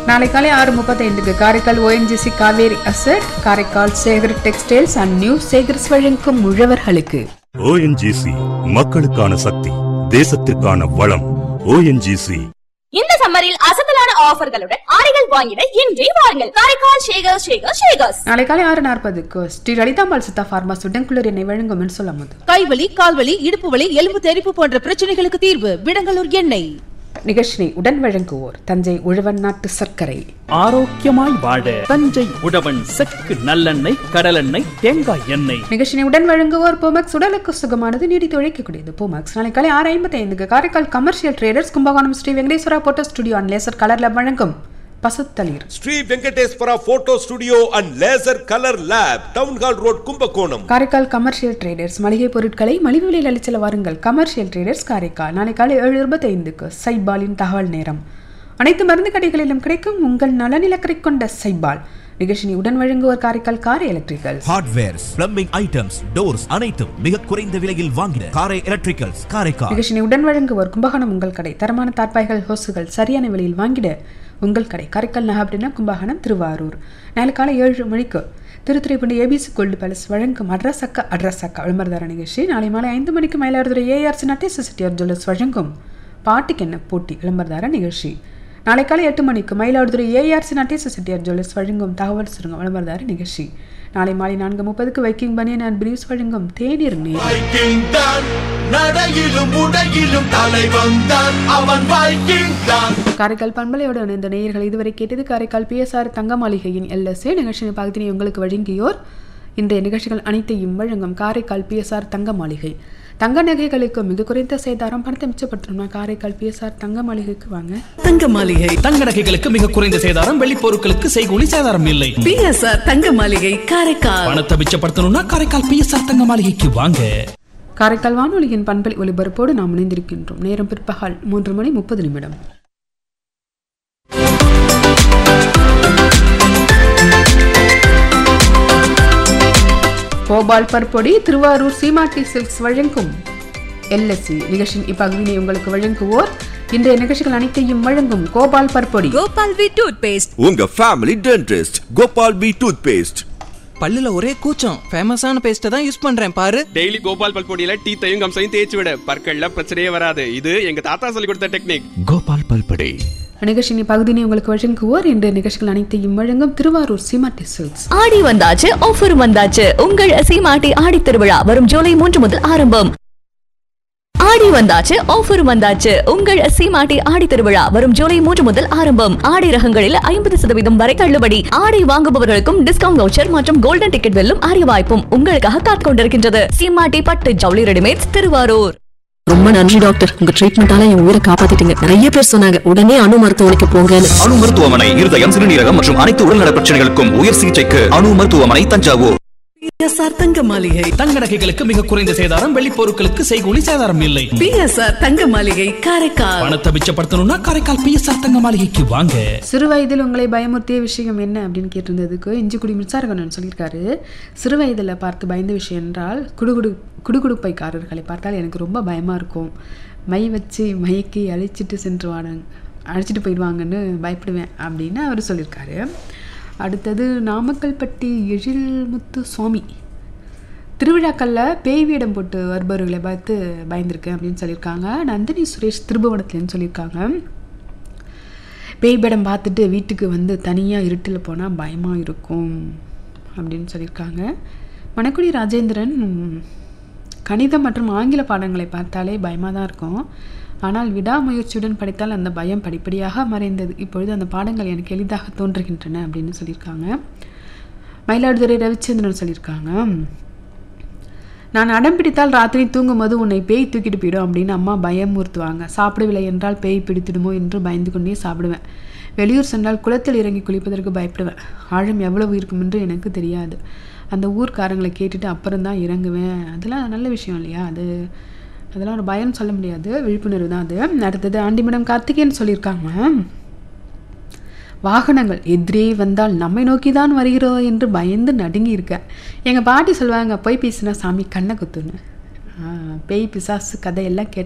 நாளை காலை ஆறு முப்பத்தைந்துக்கு Karaikal ONGC Kaveri asset Karaikal Sekar textiles and new Sekars வழங்கும் உழவர்களுக்கு ஓஎன்ஜிசி மக்களுக்கான சக்தி தேசத்திற்கான வளம் ஓஎன்ஜிசி இந்த சம்மரில் அசத்தலான ஆஃபர்களுடன் ஆடைகள் வாங்கிட இன்றே வாருங்கள் காரைக்கால் ஷேகர் ஷேகர் ஷேகர்ஸ் நாளை காலை ஆறு நாற்பதுக்கு ஸ்ரீ லலிதாம்பாள் சித்தா பார்மாஸ் உடன்குளிர் என்னை வழங்கும் என்று சொல்ல போது கைவலி கால்வலி இடுப்பு வலி எலும்பு தெறிப்பு போன்ற பிரச்சனைகளுக்கு தீர்வு விடங்கலூர் எண்ணெய் நிகழ்ச்சியை உடன் வழங்குவோர் தஞ்சை உழவன் நாட்டு சர்க்கரை ஆரோக்கியமாய் வாழ தஞ்சை உழவன் செக்கு நல்லெண்ணெய் கடலெண்ணெய் தேங்காய் எண்ணெய் நிகழ்ச்சியை உடன் வழங்குவோர் போமக்ஸ் உடலுக்கு சுகமானது நீடித்து உழைக்கக்கூடியது போமக்ஸ் நாளை காலை ஆறு ஐம்பத்தி ஐந்துக்கு Karaikal commercial traders Kumbakonam Sri Venkateswara photo studio and laser கலர்ல வழங்கும் பசுத்தளிர் Sri Venkateswara photo studio and laser colour lab town hall road Kumbakonam Karaikal commercial traders மளிகை பொருட்களை மலிவு விலையில் அளிச்சல வாருங்கள் கமர்ஷியல் ட்ரேடர்ஸ் காரைக்கால் நாளை காலை ஏழு இருபத்தி ஐந்துக்கு சைபாலின் தகவல் நேரம் அனைத்து மருந்து கடைகளிலும் கிடைக்கும் உங்கள் நலனிலக்கரை கொண்ட சைபால் நிகழ்ச்சியை உடன் வழங்குவோர் Karaikal car electrical hardwares plumbing items doors அனைத்தும் மிக குறைந்த விலையில் வாங்கின காரை எலக்ட்ரிக்கல்ஸ் காரைக்கால் நிகழ்ச்சியை உடன் வழங்குவோர் கும்பகோணம் உங்கள் கடை தரமான தார்பாய்கள் ஹோசுகள் சரியான விலையில் வாங்கிட உங்கள் கடை காரைக்கால் நகாப்டினா கும்பகோணம் திருவாரூர் நாளை காலை ஏழு மணிக்கு திருத்துறைப்பூண்டி ஏபிசி கோல்டு பேலஸ் வழங்கும் அட்ரஸக்க அட்ரஸக்க விளம்பரதார நிகழ்ச்சி நாளை மாலை ஐந்து மணிக்கு மயிலாடுதுறை ஏஆர்சி நட்டேச செட்டியார் ஜுவல்லர்ஸ் வழங்கும் பாட்டுக்கு என்ன போட்டி விளம்பரதார நிகழ்ச்சி நாளை காலை எட்டு மணிக்கு மயிலாடுதுறை ஏஆர்சி நட்டேச செட்டியார் ஜுவல்லர்ஸ் வழங்கும் தகவல் சுருங்க விளம்பரதார நிகழ்ச்சி நாளை மாலை நான்கு முப்பதுக்கு வைக்கிங் பனியன் அண்ட் பிரீவ்ஸ் வழங்கும் தேநீர் நீர் வைக்கிங் தான் நடையிலும் உடையிலும் தலைவன் தான் அவன் வைக்கிங் தான் காரைக்கால் பண்பலையோடு இணைந்த நேயர்கள் இதுவரை கேட்டது காரைக்கால் பிஎஸ்ஆர் தங்க மாளிகையின் எல்எஸ்ஏ நிகழ்ச்சியின் பகுதியை உங்களுக்கு வழங்கியோர் இன்றைய நிகழ்ச்சிகள் அனைத்தையும் வழங்கும் காரைக்கால் பிஎஸ்ஆர் தங்க மாளிகை தங்க நகைகளுக்கு மிக குறைந்த சேதாரம் பணத்தை மிச்சப்படுத்தணும்னா காரைக்கால் பிஎஸ்ஆர் தங்க மாளிகைக்கு வாங்க தங்க மாளிகை தங்க நகைகளுக்கு மிக குறைந்த சேதாரம் வெள்ளி பொருட்களுக்கு செய்கூலி சேதாரம் இல்லை பிஎஸ்ஆர் தங்க மாளிகை காரைக்கால் பணத்தை மிச்சப்படுத்தணும்னா காரைக்கால் பிஎஸ்ஆர் தங்க மாளிகைக்கு வாங்க காரைக்கால் வானொலியின் பண்பலை ஒலிபரப்போடு நாம் இணைந்திருக்கின்றோம் நேரம் பிற்பகல் மூன்று மணி முப்பது நிமிடம் போபால் பற்பொடி திருவாரூர் சீமாட்டி சில்க்ஸ் வழங்கும் எல்எஸ்சி நிகழ்ச்சியின் இப்பகுதியை உங்களுக்கு வழங்குவோர் இன்றைய நிகழ்ச்சிகள் அனைத்தையும் வழங்கும் கோபால் பற்பொடி கோபால் வி டூத் பேஸ்ட் உங்க family dentist Gopal B toothpaste பல்லுல ஒரே கூச்சம் ஃபேமஸான பேஸ்ட்டை தான் யூஸ் பண்றேன் பாரு டெய்லி கோபால் பல்பொடியில டீத்தையும் கம்சையும் தேய்ச்சி விட பற்கள்ல பிரச்சனையே வராது இது எங்க தாத்தா சொல்லி கொடுத்த டெக்னிக் கோபால் பல்படே நிகழ்ச்சியின் இப்பகுதியை உங்களுக்கு வழங்குவோர் இன்றைய நிகழ்ச்சிகள் அனைத்தையும் வழங்கும் திருவாரூர் சீமாட்டி சில்க்ஸ் ஆடி வந்தாச்சு ஆஃபர் வந்தாச்சு உங்கள் சீமாட்டி ஆடி திருவிழா வரும் ஜூலை மூன்று முதல் ஆரம்பம் ஆடி வந்தாச்சு ஆஃபர் வந்தாச்சு உங்கள் சீமாட்டி ஆடி திருவிழா வரும் ஜூலை மூன்று முதல் ஆரம்பம் ஆடி ரகங்களில் ஐம்பது சதவீதம் வரை தள்ளுபடி ஆடை வாங்குபவர்களுக்கும் டிஸ்கவுண்ட் வவுச்சர் மற்றும் கோல்டன் டிக்கெட் வெல்லும் அரிய வாய்ப்பும் உங்களுக்காக காத்துக் கொண்டிருக்கின்றது சீமாட்டி பட்டு ஜவுளி ரெடிமேட்ஸ் திருவாரூர் ரொம்ப நன்றி டாக்டர் உங்க ட்ரீட்மெண்டால என் உயிரை காப்பாத்திட்டீங்க நிறைய பேர் சொன்னாங்க உடனே அணு மருத்துவமனைக்கு போங்கன்னு அணு மருத்துவமனை இருதயம் சிறுநீரகம் மற்றும் அனைத்து உடல்நல பிரச்சனைகளுக்கும் உயர் சிகிச்சைக்கு அணு மருத்துவமனை தஞ்சாவூர் பிஎஸ்ஆர் தங்க மாளிகை தங்க நகைகளுக்கு மிக குறைந்த சேதாரம் வெள்ளி பொருட்களுக்கு செய்கூலி சேதாரம் இல்லை பிஎஸ்ஆர் தங்க மாளிகை காரைக்கால் பணத்தை மிச்சப்படுத்தணும்னா காரைக்கால் பிஎஸ்ஆர் தங்க மாளிகைக்கு வாங்க சிறு வயதில் உங்களை பயமுறுத்திய விஷயம் என்ன அப்படின்னு கேட்டிருந்ததுக்கு இஞ்சிக்குடி மின்சாரகண்ணன் சொல்லியிருக்காரு சிறு வயதில் பார்த்து பயந்த விஷயம் என்றால் குடுகுடு குடுகுடுப்பைக்காரர்களை பார்த்தால் எனக்கு ரொம்ப பயமாக இருக்கும் மை வச்சு மயக்கி அழைச்சிட்டு சென்றுவாங்க அழைச்சிட்டு போயிடுவாங்கன்னு பயப்படுவேன் அப்படின்னு அவர் சொல்லியிருக்காரு அடுத்தது நாமக்கல்பட்டி எழில்முத்து சுவாமி திருவிழாக்களில் பேய் வேடம் போட்டு வருபவர்களை பார்த்து பயந்திருக்கேன் அப்படின்னு சொல்லியிருக்காங்க நந்தினி சுரேஷ் திருபுவனத்துலேன்னு சொல்லியிருக்காங்க பேய் படம் பார்த்துட்டு வீட்டுக்கு வந்து தனியாக இருட்டில் போனால் பயமாக இருக்கும் அப்படின்னு சொல்லியிருக்காங்க மணக்குடி ராஜேந்திரன் கணிதம் மற்றும் ஆங்கில பாடங்களை பார்த்தாலே பயமாக தான் இருக்கும் ஆனால் விடாமுயற்சியுடன் படித்தால் அந்த பயம் படிப்படியாக மறைந்தது இப்பொழுது அந்த பாடங்கள் எனக்கு எளிதாக தோன்றுகின்றன அப்படின்னு சொல்லியிருக்காங்க மயிலாடுதுறை ரவிச்சந்திரன் சொல்லியிருக்காங்க நான் அடம் பிடித்தால் ராத்திரி தூங்கும்போது உன்னை பேய் தூக்கிட்டு போயிடும் அப்படின்னு அம்மா பயமுறுத்துவாங்க சாப்பிடவில்லை என்றால் பேய் பிடித்திடுமோ என்று பயந்து கொண்டே சாப்பிடுவேன் வெளியூர் சென்றால் குளத்தில் இறங்கி குளிப்பதற்கு பயப்படுவேன் ஆழம் எவ்வளவு இருக்கும் என்று எனக்கு தெரியாது அந்த ஊர்க்காரங்களை கேட்டுட்டு அப்புறம் தான் இறங்குவேன் அதெல்லாம் நல்ல விஷயம் இல்லையா அது அதெல்லாம் ஒரு பயம் சொல்ல முடியாது விழிப்புணர்வு தான் அது அடுத்தது ஆண்டிமடம் கார்த்திகேயன் சொல்லியிருக்காங்க வாகனங்கள் எதிரே வந்தால் நம்மை நோக்கி தான் வருகிறோம் என்று பயந்து நடுங்கி இருக்கேன் எங்கள் பாட்டி சொல்லுவாங்க போய் பேசினா சாமி கண்ணை குத்துன்னு ஆ, பேய் பிசாசு கதையெல்லாம் கேட்டு